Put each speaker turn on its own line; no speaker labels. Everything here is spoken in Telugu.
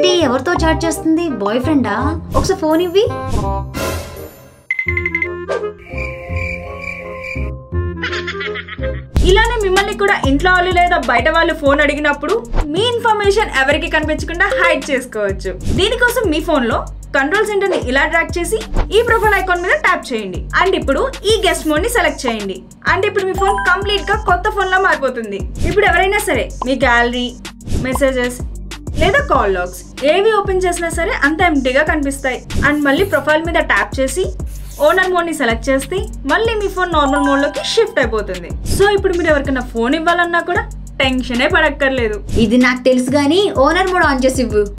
ఇదేంటి ఎవరితో చాట్ చేస్తుంది బాయ్ ఫ్రెండా ఒకసారి ఫోన్ ఇవ్వి
ఇలానే మిమ్మల్ని కూడా ఇంట్లో వాళ్ళు లేదా బయట వాళ్ళు ఫోన్ అడిగినప్పుడు మీ ఇన్ఫర్మేషన్ ఎవరికి కనిపించకుండా హైడ్ చేసుకోవచ్చు దీనికోసం మీ ఫోన్లో కంట్రోల్ సెంటర్ ని ఇలా ట్రాక్ చేసి ఈ ప్రొఫైల్ ఐకాన్ మీద ట్యాప్ చేయండి అండ్ ఇప్పుడు ఈ గెస్ట్ మోడ్ ని సెలెక్ట్ చేయండి అండ్ ఇప్పుడు మీ ఫోన్ కంప్లీట్ గా కొత్త ఫోన్ లో మారిపోతుంది ఇప్పుడు ఎవరైనా సరే మీ గ్యాలరీ మెసేజెస్ లేదా కాల్ లాగ్స్ ఏవి ఓపెన్ చేసినా సరే అంత ఎంటీగా కనిపిస్తాయి అండ్ మళ్ళీ ప్రొఫైల్ మీద ట్యాప్ చేసి ఓనర్ మోడ్ ని సెలెక్ట్ చేస్తే మళ్ళీ మీ ఫోన్ నార్మల్ మోడ్ లోకి షిఫ్ట్ అయిపోతుంది సో ఇప్పుడు మీరు ఎవరికైనా ఫోన్ ఇవ్వాలన్నా కూడా టెన్షనే పడక్కర్లేదు
ఇది నాకు తెలుసు కానీ ఓనర్ మోడ్ ఆన్ చేసి ఇవ్వు